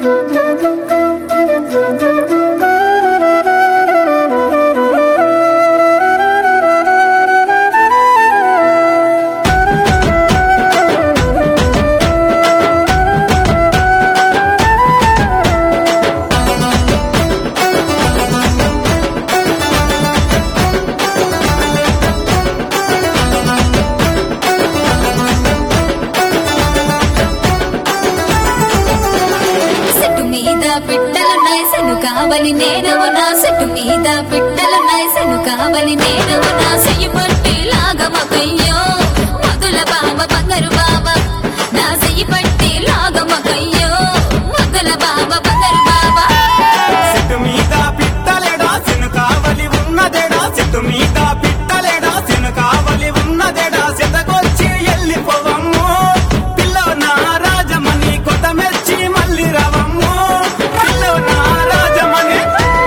చెట్టు మీద పిట్టలున్నాయి సెను కావలి నేను నా చెట్టు మీద పిట్టలున్నాయి సెను కావలి నేను నా చెయ్యి పట్టి లాగమకయ్యో మగుల బావ బంగారు బావ నా చెయ్యి పట్టి లాగమకయ్యో మగుల బావ బంగారు బావ చెట్టు మీద పిట్టలేడా సెను కావలి ఉన్నదేడా చెట్టు మీద పిట్టలేడా సెను కావలి ఉన్నదేడా చెతకొచ్చి ఎల్లిపోవమ్ము పిల్ల నా రాజమణి కొత్త మెచ్చి మళ్ళీ రవమ్ము పిల్ల నా రాజమణి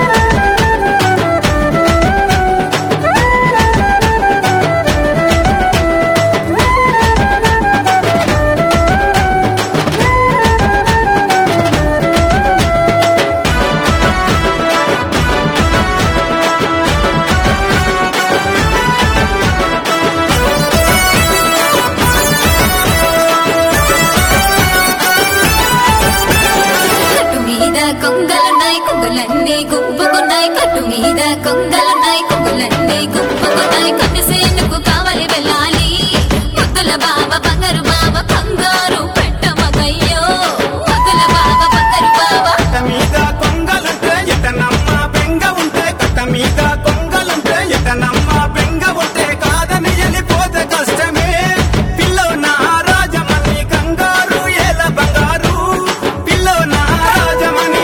కట్టు మీద కొంగలున్నాయి కొంగలన్నీ గుంపుకున్నాయి కట్టు మీద కొంగలున్నాయి కొంగలన్నీ గుంపుకున్నాయి కొన్ని సేనుకు కావాలి వెళ్ళాలి ముద్దుల బావ బంగారు బావ బంగారు పెట్టమగయ్యో ముద్దుల బావ బంగారు బావ కట్ట మీద కొంగలుంటే ఎటనమ్మ బెంగ ఉంటే కట్ట మీద కొంగలుంటే ఎటనమ్మ బెంగ ఉంటే కాదని వెళ్ళిపోతే కష్టమే పిల్ల నా రాజమణి కంగారు ఏల బంగారు పిల్ల నా రాజమణి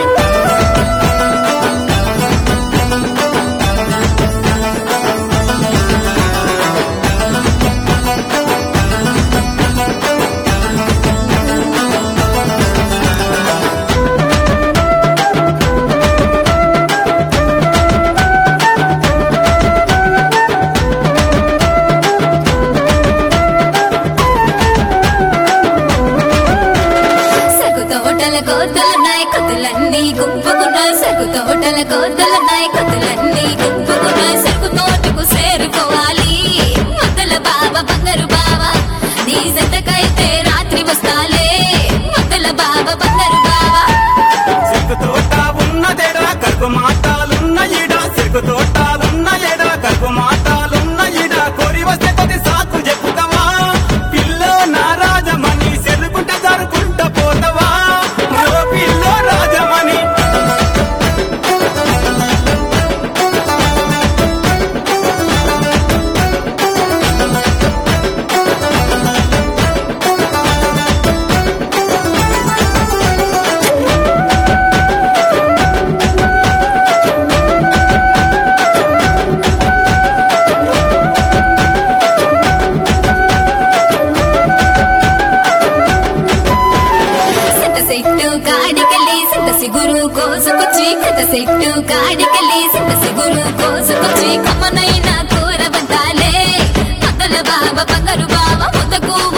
సగు తోటల కోతలున్నాయి కొతులన్నీ గుంపుకున్నాయి సగు తోటల కోతలున్నాయి కొతులన్నీ గుంపుకున్నాయి సగు తోటకు చేరుకోవాలి ముద్దల బావ బంగారు బావ నీ జతకైతే రాత్రి వస్తాలే ముద్దల బావ బంగారు బావ సిరుకు తోట ఉన్నదేడా కరుకు మాటాలున్న ఈడ సిరుకు తోటాలున్న ఏడ కరుకు మాటాలున్న ఈడ కోరి వస్తే కొద్ది సాకు చెప్పుతావా పిల్ల నా రాజమణి సెరుకుంటే జరుకుంట పోతావా ఓ పిల్ల రాజమణి సెంట సెట్టు కాడికెళ్ళి సెంట సిగురు కోసుకొచ్చి కథ సెట్టు కాడికెళ్ళి సెంట సిగురు కోసుకొచ్చి కమ్మనైన కూర బంతాలే ముద్దల బావ బంగారు బావ ముద్దకు